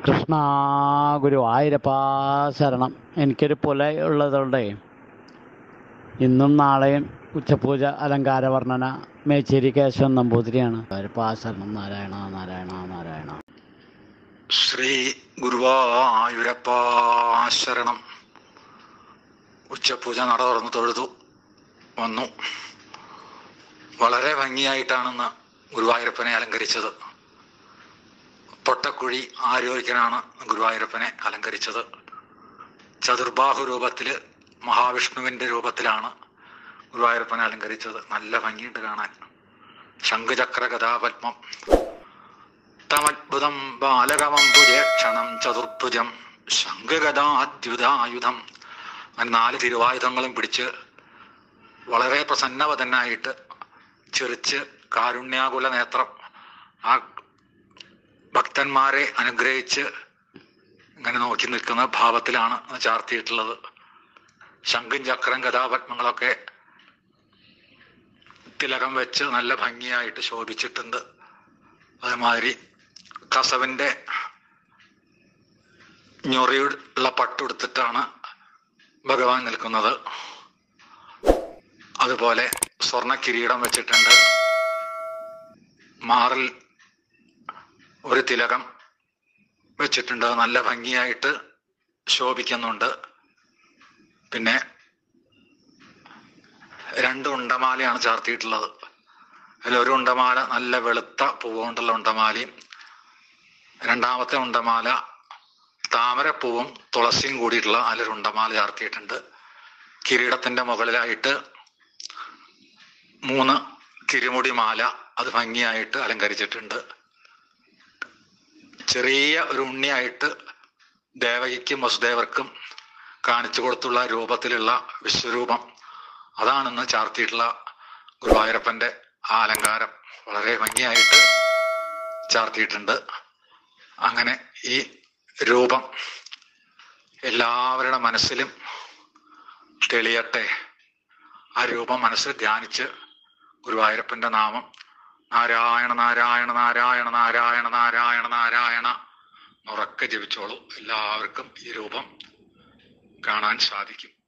കൃഷ്ണ ഗുരു ആയിരപ്പ ശരണം എനിക്കൊരു പുല ഉള്ളതുകൊണ്ടേ ഇന്നും നാളെയും ഉച്ചപൂജ അലങ്കാര വർണ്ണന മേച്ചേരി കേശവൻ നമ്പൂതിരിയാണ് ആയിരപ്പ ശരണം നാരായണ നാരായണ നാരായണ ശ്രീ ഗുരുവായൂരപ്പ ശരണം ഉച്ചപൂജ നട തുറന്ന് തൊഴുതു വന്നു വളരെ ഭംഗിയായിട്ടാണെന്ന് ഗുരുവായൂരപ്പനെ അലങ്കരിച്ചത് പൊട്ടക്കുഴി ആരോഗ്യനാണ് ഗുരുവായൂരപ്പനെ അലങ്കരിച്ചത് ചതുർബാഹു രൂപത്തില് മഹാവിഷ്ണുവിന്റെ രൂപത്തിലാണ് ഗുരുവായൂരപ്പനെ അലങ്കരിച്ചത് നല്ല ഭംഗിയുണ്ട് കാണാൻ ശംഖുചക്ര ഗതാപത്മം തമദ്ഭുതം ബാലകമംബുജേക്ഷണം ചതുർഭുജം ശംഖഗതാദ്യുതായുധം അങ്ങനെ നാല് തിരുവായുധങ്ങളും പിടിച്ച് വളരെ പ്രസന്നവതനായിട്ട് ചിറിച്ച് കാരുണ്യാകുല നേത്രം ആ ഭക്തന്മാരെ അനുഗ്രഹിച്ച് ഇങ്ങനെ നോക്കി നിൽക്കുന്ന ഭാവത്തിലാണ് ചാർത്തിയിട്ടുള്ളത് ശംഖും ചക്രം കഥാപത്മങ്ങളൊക്കെ തിലകം വെച്ച് നല്ല ഭംഗിയായിട്ട് ശോഭിച്ചിട്ടുണ്ട് അതേമാതിരി കസവിന്റെ ഞൊറിയുള്ള പട്ടുടുത്തിട്ടാണ് ഭഗവാൻ നിൽക്കുന്നത് അതുപോലെ സ്വർണ്ണ കിരീടം വെച്ചിട്ടുണ്ട് മാറിൽ ഒരു തിലകം വെച്ചിട്ടുണ്ട് നല്ല ഭംഗിയായിട്ട് ശോഭിക്കുന്നുണ്ട് പിന്നെ രണ്ട് ഉണ്ടമാലയാണ് ചാർത്തിയിട്ടുള്ളത് അതിൽ ഒരു ഉണ്ടമാല നല്ല വെളുത്ത പൂവ് കൊണ്ടുള്ള ഉണ്ടമാലയും രണ്ടാമത്തെ ഉണ്ടമാല താമരപ്പൂവും തുളസിയും കൂടിയിട്ടുള്ള അതിലൊരു ഉണ്ടമാല ചാർത്തിയിട്ടുണ്ട് കിരീടത്തിന്റെ മുകളിലായിട്ട് മൂന്ന് തിരുമുടി മാല അത് ഭംഗിയായിട്ട് അലങ്കരിച്ചിട്ടുണ്ട് ചെറിയ ഒരു ഉണ്ണിയായിട്ട് ദേവകിക്കും വസുദേവർക്കും കാണിച്ചു കൊടുത്തുള്ള രൂപത്തിലുള്ള വിശ്വരൂപം അതാണെന്ന് ചാർത്തിയിട്ടുള്ള ഗുരുവായൂരപ്പന്റെ ആ അലങ്കാരം വളരെ ഭംഗിയായിട്ട് ചാർത്തിയിട്ടുണ്ട് അങ്ങനെ ഈ രൂപം എല്ലാവരുടെ മനസ്സിലും തെളിയട്ടെ ആ രൂപം മനസ്സിൽ ധ്യാനിച്ച് ഗുരുവായൂരപ്പന്റെ നാമം നാരായണ നാരായണ നാരായണ നാരായണ നാരായണ നാരായണ ഉറക്കെ ജപിച്ചോളൂ എല്ലാവർക്കും ഈ രൂപം കാണാൻ സാധിക്കും